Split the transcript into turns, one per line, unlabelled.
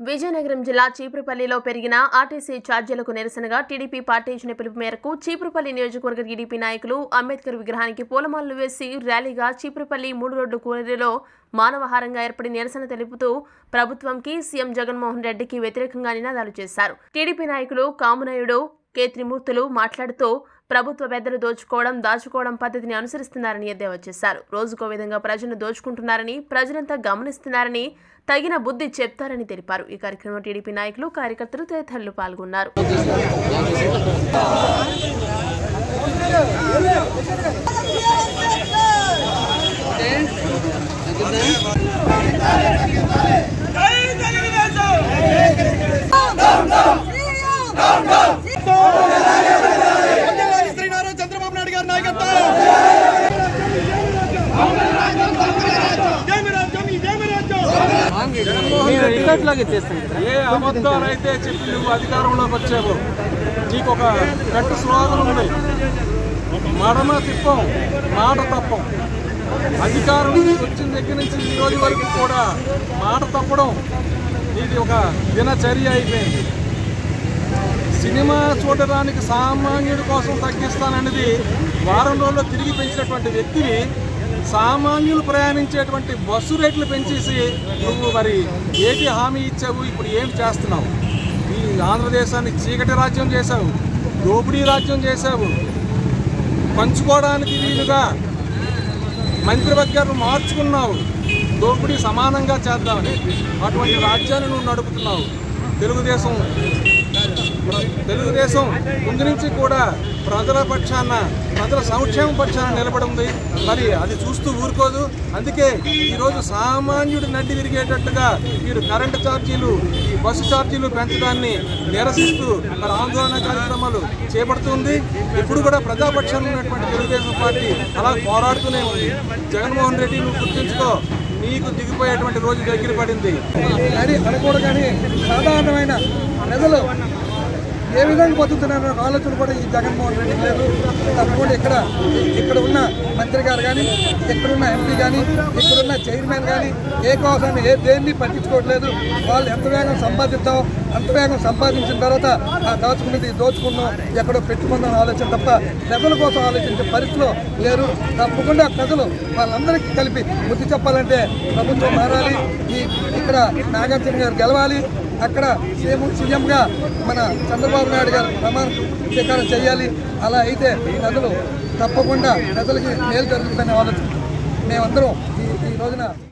విజయనగరం జిల్లా చీపురుపల్లిలో పెరిగిన ఆర్టీసీ ఛార్జీలకు నిరసనగా టీడీపీ పార్టీ ఇచ్చిన పిలుపు మేరకు చీపురుపల్లి నియోజకవర్గ టీడీపీ నాయకులు అంబేద్కర్ విగ్రహానికి పూలమాలలు వేసి ర్యాలీగా చీపురుపల్లి మూడు రోడ్డు కూలీలో మానవహారంగా ఏర్పడి నిరసన తెలుపుతూ ప్రభుత్వంకి సీఎం జగన్మోహన్ రెడ్డికి వ్యతిరేకంగా నినాదాలు చేశారు టీడీపీ నాయకులు కామునాయుడు కె త్రిమూర్తులు మాట్లాడుతూ ప్రభుత్వ పెద్దలు దోచుకోవడం దాచుకోవడం పద్ధతిని అనుసరిస్తున్నారని ఎద్దేవా చేశారు రోజుకో విధంగా ప్రజలను దోచుకుంటున్నారని ప్రజలంతా గమనిస్తున్నారని తగిన బుద్ధి చెప్తారని తెలిపారు ఈ కార్యక్రమంలో టీడీపీ నాయకులు కార్యకర్తలు తదితరులు పాల్గొన్నారు
జై తెలుగుదేశం వందేమాతరం శ్రీ నారా చంద్రబాబు నాయుడు గారి నాయకత్వం జై మీ రాజ్యం జై మీ రాజ్యం
ఏ అబద్ధాలైతే చెప్పి నువ్వు అధికారంలోకి వచ్చావో నీకు ఒక గట్టి స్లోగన్ ఉంది మడమ తిప్పం మాట తప్పం అధికారం వచ్చిన దగ్గర నుంచి ఈ రోజు వరకు కూడా మాట తప్పడం ఇది ఒక దినచర్య అయిపోయింది సినిమా చూడడానికి సామాన్యుడి కోసం తగ్గిస్తానన్నది వారం రోజుల్లో తిరిగి పెంచినటువంటి వ్యక్తిని సామాన్యులు ప్రయాణించేటువంటి బస్సు రేట్లు పెంచేసి నువ్వు మరి ఏటి హామీ ఇచ్చావు ఇప్పుడు ఏం చేస్తున్నావు ఈ ఆంధ్రదేశాన్ని చీకటి రాజ్యం చేశావు దోపిడీ రాజ్యం చేశావు పంచుకోవడానికి వీలుగా మంత్రివర్గాలను మార్చుకున్నావు దోపిడీ సమానంగా చేద్దామని అటువంటి రాజ్యాన్ని నువ్వు నడుపుతున్నావు తెలుగుదేశం తెలుగుదేశం ముందు నుంచి కూడా ప్రజల పక్షాన ప్రజల సంక్షేమ పక్షాన నిలబడి ఉంది మరి అది చూస్తూ ఊరుకోదు అందుకే ఈరోజు సామాన్యుడు నడ్డి విరిగేటట్టుగా మీరు కరెంటు ఛార్జీలు ఈ బస్సు ఛార్జీలు పెంచడాన్ని నిరసిస్తూ మరి ఆందోళన కార్యక్రమాలు చేపడుతుంది ఇప్పుడు కూడా ప్రజాపక్షాన ఉన్నటువంటి తెలుగుదేశం పార్టీ అలా పోరాడుతూనే ఉంది జగన్మోహన్ రెడ్డి నువ్వు గుర్తుంచుకో నీకు దిగిపోయేటువంటి రోజు దగ్గర పడింది
అని అనకూడదు కానీ సాధారణమైన ప్రజలు ఏ విధంగా బతుకుతున్నారో ఒక ఆలోచన కూడా ఈ జగన్మోహన్ రెడ్డి లేదు తప్పకుండా ఇక్కడ ఇక్కడ ఉన్న మంత్రి గారు కానీ ఇక్కడ ఉన్న ఎంపీ కానీ ఇక్కడ ఉన్న చైర్మన్ కానీ ఏ కోసాన్ని ఏ దేన్ని పట్టించుకోవట్లేదు వాళ్ళు ఎంత వేగం సంపాదిద్దాం అంత వేగం సంపాదించిన తర్వాత ఆ దాచుకున్నది దోచుకుందాం ఎక్కడో పెట్టుకుందాం ఆలోచన తప్ప ప్రజల కోసం ఆలోచించే పరిస్థితిలో లేరు తప్పకుండా ప్రజలు వాళ్ళందరికీ కలిపి బుద్ధి చెప్పాలంటే ప్రభుత్వం మారాలి ఈ ఇక్కడ నాగార్జున గారు గెలవాలి అక్కడ సీఎం సీఎంగా మన చంద్రబాబు నాయుడు గారు ప్రమాణ స్వీకారం చేయాలి అలా అయితే ప్రజలు తప్పకుండా ప్రజలకి మేలు జరుగుతుందని ఆలోచన మేమందరం ఈ ఈ రోజున